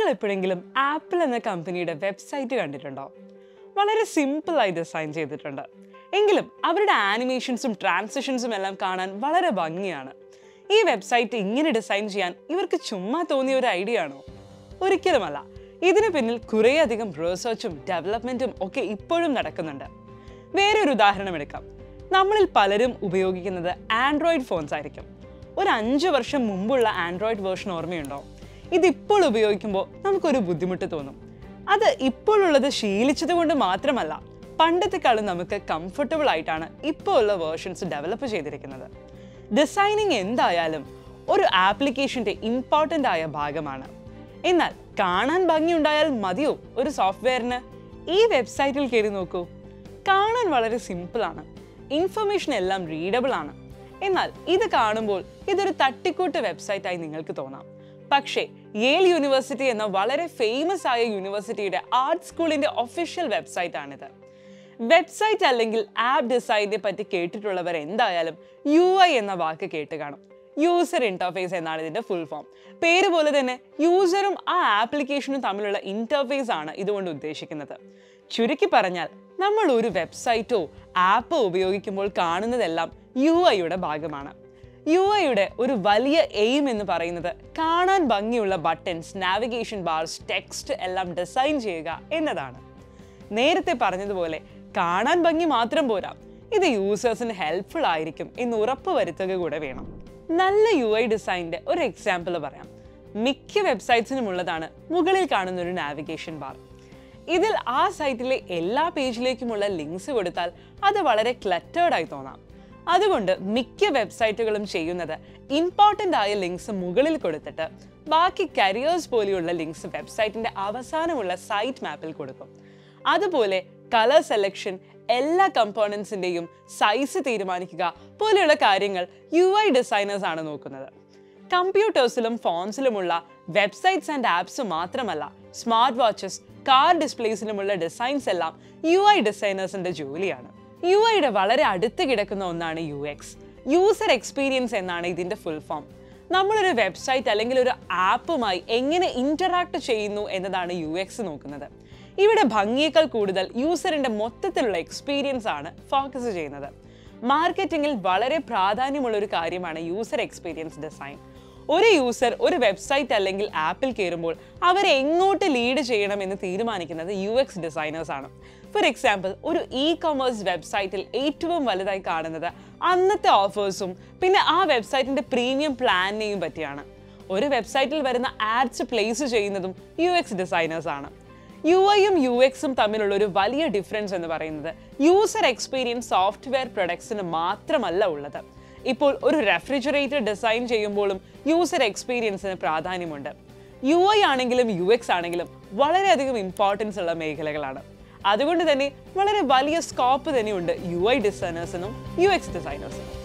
നിങ്ങൾ എപ്പോഴെങ്കിലും ആപ്പിൾ എന്ന കമ്പനിയുടെ വെബ്സൈറ്റ് കണ്ടിട്ടുണ്ടോ വളരെ സിമ്പിളായി ഡിസൈൻ ചെയ്തിട്ടുണ്ട് എങ്കിലും അവരുടെ ആനിമേഷൻസും ട്രാൻസിഷൻസും എല്ലാം കാണാൻ വളരെ ഭംഗിയാണ് ഈ വെബ്സൈറ്റ് ഇങ്ങനെ ഡിസൈൻ ചെയ്യാൻ ഇവർക്ക് ചുമ്മാ തോന്നിയ ഒരു ഐഡിയ ആണോ ഒരിക്കലുമല്ല ഇതിന് പിന്നിൽ കുറേയധികം റിസർച്ചും ഡെവലപ്മെന്റും ഒക്കെ ഇപ്പോഴും നടക്കുന്നുണ്ട് വേറെ ഒരു ഉദാഹരണം എടുക്കാം നമ്മളിൽ പലരും ഉപയോഗിക്കുന്നത് ആൻഡ്രോയിഡ് ഫോൺസ് ആയിരിക്കും ഒരു അഞ്ച് വർഷം മുമ്പുള്ള ആൻഡ്രോയിഡ് വേർഷൻ ഓർമ്മയുണ്ടോ ഇതിപ്പോൾ ഉപയോഗിക്കുമ്പോൾ നമുക്കൊരു ബുദ്ധിമുട്ട് തോന്നും അത് ഇപ്പോഴുള്ളത് ശീലിച്ചത് കൊണ്ട് മാത്രമല്ല പണ്ടത്തെക്കാളും നമുക്ക് കംഫർട്ടബിൾ ആയിട്ടാണ് ഇപ്പോൾ ഉള്ള വേർഷൻസ് ഡെവലപ്പ് ചെയ്തിരിക്കുന്നത് ഡിസൈനിങ് എന്തായാലും ഒരു ആപ്ലിക്കേഷൻ്റെ ഇമ്പോർട്ടൻ്റ് ആയ ഭാഗമാണ് എന്നാൽ കാണാൻ ഭംഗിയുണ്ടായാൽ മതിയോ ഒരു സോഫ്റ്റ്വെയറിന് ഈ വെബ്സൈറ്റിൽ കയറി നോക്കൂ കാണാൻ വളരെ സിമ്പിളാണ് ഇൻഫർമേഷൻ എല്ലാം റീഡബിൾ ആണ് എന്നാൽ ഇത് കാണുമ്പോൾ ഇതൊരു തട്ടിക്കൂട്ട് വെബ്സൈറ്റായി നിങ്ങൾക്ക് തോന്നാം പക്ഷേ യേൽ യൂണിവേഴ്സിറ്റി എന്ന വളരെ ഫേമസ് ആയ യൂണിവേഴ്സിറ്റിയുടെ ആർട്ട് സ്കൂളിന്റെ ഒഫീഷ്യൽ വെബ്സൈറ്റ് ആണിത് വെബ്സൈറ്റ് അല്ലെങ്കിൽ ആപ്പ് ഡിസൈനിനെ പറ്റി കേട്ടിട്ടുള്ളവർ എന്തായാലും യു ഐ എന്ന വാക്ക് കേട്ട് കാണും യൂസർ ഇന്റർഫേസ് എന്നാണ് ഇതിന്റെ ഫുൾ ഫോം പേര് പോലെ തന്നെ യൂസറും ആ ആപ്ലിക്കേഷനും തമ്മിലുള്ള ഇന്റർഫേസ് ആണ് ഇതുകൊണ്ട് ഉദ്ദേശിക്കുന്നത് ചുരുക്കി പറഞ്ഞാൽ നമ്മൾ ഒരു വെബ്സൈറ്റോ ആപ്പോ ഉപയോഗിക്കുമ്പോൾ കാണുന്നതെല്ലാം യു ഐയുടെ ഭാഗമാണ് യു ഐയുടെ ഒരു വലിയ എയിം എന്ന് പറയുന്നത് കാണാൻ ഭംഗിയുള്ള ബട്ടൺസ് നാവിഗേഷൻ ബാർസ് ടെക്സ്റ്റ് എല്ലാം ഡിസൈൻ ചെയ്യുക എന്നതാണ് നേരത്തെ പറഞ്ഞതുപോലെ കാണാൻ ഭംഗി മാത്രം പോരാ ഇത് യൂസേഴ്സിന് ഹെൽപ്ഫുൾ ആയിരിക്കും എന്ന് ഉറപ്പ് വരുത്തുക കൂടെ വേണം നല്ല യു ഐ ഡിസൈനിന്റെ ഒരു എക്സാമ്പിൾ പറയാം മിക്ക വെബ്സൈറ്റ്സിനും ഉള്ളതാണ് മുകളിൽ കാണുന്ന ഒരു നാവിഗേഷൻ ബാർ ഇതിൽ ആ സൈറ്റിലെ എല്ലാ പേജിലേക്കുമുള്ള ലിങ്ക്സ് കൊടുത്താൽ അത് വളരെ ക്ലറ്റേർഡ് ആയി തോന്നാം അതുകൊണ്ട് മിക്ക വെബ്സൈറ്റുകളും ചെയ്യുന്നത് ഇമ്പോർട്ടൻ്റ് ആയ ലിങ്ക്സ് മുകളിൽ കൊടുത്തിട്ട് ബാക്കി കരിയേഴ്സ് പോലെയുള്ള ലിങ്ക്സ് വെബ്സൈറ്റിന്റെ അവസാനമുള്ള സൈറ്റ് മാപ്പിൽ കൊടുക്കും അതുപോലെ കളർ സെലക്ഷൻ എല്ലാ കമ്പോണൻസിൻ്റെയും സൈസ് തീരുമാനിക്കുക പോലെയുള്ള കാര്യങ്ങൾ യു ഐ ഡിസൈനേഴ്സ് ആണ് നോക്കുന്നത് കമ്പ്യൂട്ടേഴ്സിലും ഫോൺസിലുമുള്ള വെബ്സൈറ്റ്സ് ആൻഡ് ആപ്സ് മാത്രമല്ല സ്മാർട്ട് വാച്ചസ് കാർ ഡിസ്പ്ലേസിലുമുള്ള ഡിസൈൻസ് എല്ലാം യു ഐ ഡിസൈനേഴ്സിന്റെ ജോലിയാണ് യു ഐയുടെ വളരെ അടുത്ത് കിടക്കുന്ന ഒന്നാണ് യു എക്സ് യൂസർ എക്സ്പീരിയൻസ് എന്നാണ് ഇതിന്റെ ഫുൾ ഫോം നമ്മളൊരു വെബ്സൈറ്റ് അല്ലെങ്കിൽ ഒരു ആപ്പുമായി എങ്ങനെ ഇന്ററാക്ട് ചെയ്യുന്നു എന്നതാണ് യു എക്സ് നോക്കുന്നത് ഇവിടെ ഭംഗിയേക്കാൾ കൂടുതൽ യൂസറിന്റെ മൊത്തത്തിലുള്ള എക്സ്പീരിയൻസ് ആണ് ഫോക്കസ് ചെയ്യുന്നത് മാർക്കറ്റിംഗിൽ വളരെ പ്രാധാന്യമുള്ള ഒരു കാര്യമാണ് യൂസർ എക്സ്പീരിയൻസ് ഡിസൈൻ ഒരു യൂസർ ഒരു വെബ്സൈറ്റ് അല്ലെങ്കിൽ ആപ്പിൽ കയറുമ്പോൾ അവരെ എങ്ങോട്ട് ലീഡ് ചെയ്യണം എന്ന് തീരുമാനിക്കുന്നത് യു എക്സ് ഡിസൈനേഴ്സ് ആണ് ഫോർ എക്സാമ്പിൾ ഒരു ഇ കൊമേഴ്സ് വെബ്സൈറ്റിൽ ഏറ്റവും വലുതായി കാണുന്നത് അന്നത്തെ ഓഫേഴ്സും പിന്നെ ആ വെബ്സൈറ്റിന്റെ പ്രീമിയം പ്ലാനിനെയും പറ്റിയാണ് ഒരു വെബ്സൈറ്റിൽ വരുന്ന ആഡ്സ് പ്ലേസ് ചെയ്യുന്നതും യു എക്സ് ഡിസൈനേഴ്സ് ആണ് യു ഐയും യു എക്സും തമ്മിലുള്ള ഒരു വലിയ ഡിഫറൻസ് എന്ന് പറയുന്നത് യൂസർ എക്സ്പീരിയൻസ് സോഫ്റ്റ്വെയർ പ്രൊഡക്ട്സിന് മാത്രമല്ല ഉള്ളത് ഇപ്പോൾ ഒരു റെഫ്രിജറേറ്റർ ഡിസൈൻ ചെയ്യുമ്പോഴും യൂസർ എക്സ്പീരിയൻസിന് പ്രാധാന്യമുണ്ട് യു ഐ ആണെങ്കിലും യു എക്സ് ആണെങ്കിലും വളരെയധികം ഇമ്പോർട്ടൻസ് ഉള്ള മേഖലകളാണ് അതുകൊണ്ട് തന്നെ വളരെ വലിയ സ്കോപ്പ് തന്നെയുണ്ട് യു ഐ ഡിസൈനേഴ്സിനും യു എക്സ് ഡിസൈനേഴ്സിനും